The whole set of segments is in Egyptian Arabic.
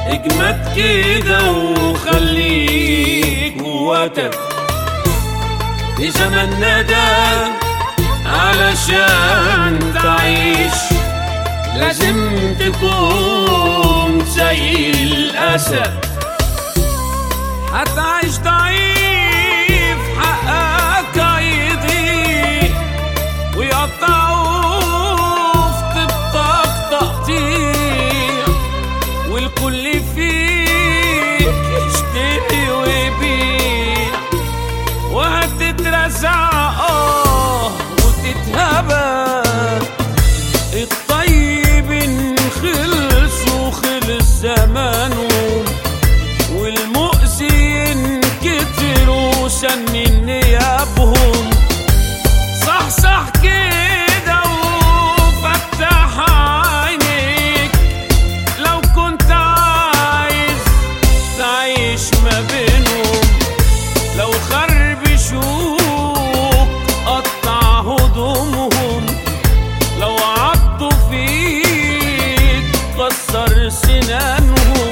اجمد كده وخليك قوتك في زماننا ده علشان تعيش لازم تكون زي الأسد هتعيش ضعيف حقك هيضيق ويقطعوه في طبطك تقطيع والكل فيك يشتري ويبيع وهتترزع اه وتتهبى الطيب خلص وخلص زمانه والمؤذين كتروا سن نيابهم صح صح كده وفتح عينيك لو كنت عايز تعيش ما بينهم لو خربشوك قطع هدومهم لو عضوا فيك كسر سنانهم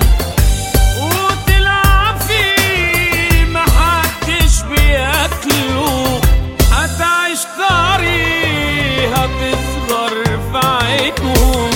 وتلعب فيه محدش بياكله هتعيش طري هتصغر في عينهم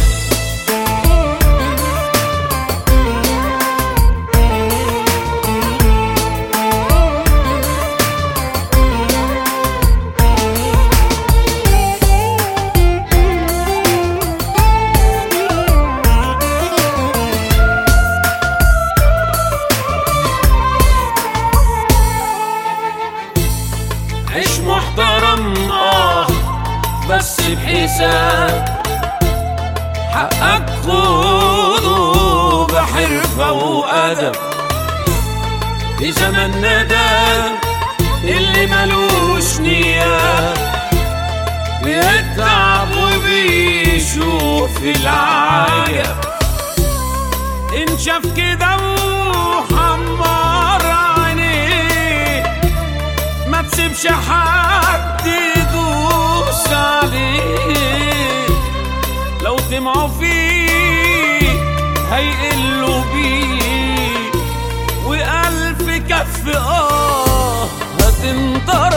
عيش محترم اه بس بحساب حقك خده بحرفة وأدب في زماننا ده اللي ملوش نية بيتعب وبيشوف العجب إن شاف كده وحمر عينيه ما تسيبش حد يدوس عليه لو طمعوا فيه هيقلوا بيه وألف كف آه هتنطر